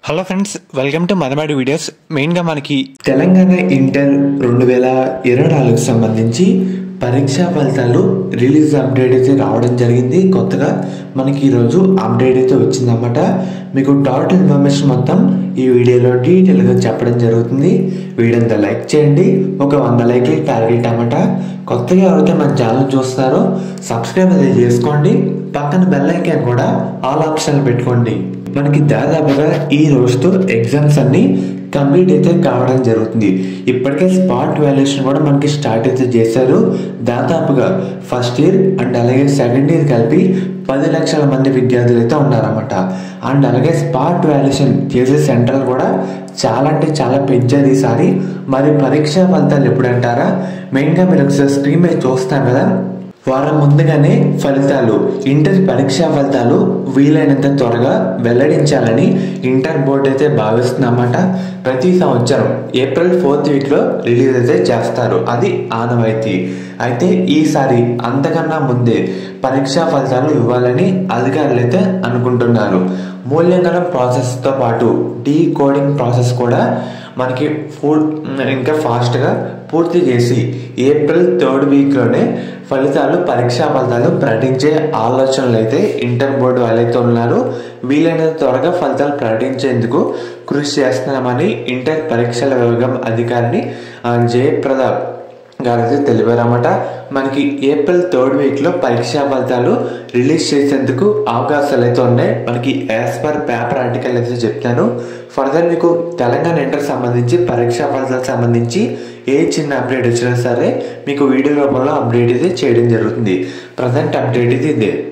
hello friends welcome to మదమాడి videos మెయిన్గా మనకి తెలంగాణ ఇంటర్ రెండు వేల ఇరవై నాలుగుకి సంబంధించి పరీక్షా ఫలితాలు రిలీజ్ అప్డేట్ అయితే రావడం జరిగింది కొత్తగా మనకి ఈరోజు అప్డేట్ అయితే వచ్చిందన్నమాట మీకు టోటల్ ఇన్ఫర్మేషన్ మొత్తం ఈ వీడియోలో డీటెయిల్గా చెప్పడం జరుగుతుంది వీడియోంతా లైక్ చేయండి ఒక వంద లైక్లు టార్గెట్ అన్నమాట కొత్తగా ఎవరైతే మన ఛానల్ చూస్తారో సబ్స్క్రైబ్ అయితే చేసుకోండి పక్కన బెల్ ఐకాన్ కూడా ఆల్ ఆప్షన్ పెట్టుకోండి మనకి దాదాపుగా ఈ రోజుతో ఎగ్జామ్స్ అన్ని కంప్లీట్ అయితే కావడం జరుగుతుంది ఇప్పటికే స్పాట్ వాల్యుయేషన్ కూడా మనకి స్టార్ట్ అయితే చేశారు దాదాపుగా ఫస్ట్ ఇయర్ అండ్ అలాగే సెకండ్ ఇయర్ కలిపి పది లక్షల మంది విద్యార్థులు అయితే ఉన్నారన్నమాట అండ్ అలాగే స్పాట్ వాల్యుయేషన్ చేసే సెంటర్ కూడా చాలా అంటే చాలా పెంచారు ఈసారి మరి పరీక్షా ఫలితాలు ఎప్పుడు అంటారా మెయిన్గా మీరు ఒకసారి స్క్రీన్ మీద చూస్తాం కదా వారం ముందుగానే ఫలితాలు ఇంటర్ పరీక్షా ఫలితాలు వీలైనంత త్వరగా వెల్లడించాలని ఇంటర్ బోర్డు అయితే భావిస్తుందన్నమాట ప్రతి సంవత్సరం ఏప్రిల్ ఫోర్త్ వీక్లో రిలీజ్ అయితే చేస్తారు అది ఆనవాయితీ అయితే ఈసారి అంతకన్నా ముందే పరీక్షా ఫలితాలు ఇవ్వాలని అధికారులు అయితే అనుకుంటున్నారు మూల్యాంకనం ప్రాసెస్తో పాటు డీ కోడింగ్ ప్రాసెస్ కూడా మనకి ఫుల్ ఇంకా ఫాస్ట్గా పూర్తి చేసి ఏప్రిల్ థర్డ్ వీక్లోనే ఫలితాలు పరీక్షా ఫలితాలు ప్రకటించే ఆలోచనలు అయితే ఇంటర్ బోర్డు వాళ్ళైతే ఉన్నారు వీలైనంత త్వరగా ఫలితాలు ప్రకటించేందుకు కృషి చేస్తున్నామని ఇంటర్ పరీక్షల విభాగం అధికారిని ఆ, జయప్రద గారు అయితే తెలిపారన్నమాట మనకి ఏప్రిల్ థర్డ్ వీక్లో పరీక్షా ఫలితాలు రిలీజ్ చేసేందుకు అవకాశాలు అయితే ఉన్నాయి మనకి యాజ్ పర్ పేపర్ ఆర్టికల్ అయితే చెప్తాను ఫర్దర్ మీకు తెలంగాణ ఇంటర్ సంబంధించి పరీక్షా ఫలితాలకు సంబంధించి ఏ చిన్న అప్డేట్ వచ్చినా సరే మీకు వీడియో రూపంలో అప్డేట్ అయితే చేయడం జరుగుతుంది ప్రజెంట్ అప్డేట్ ఇది ఇదే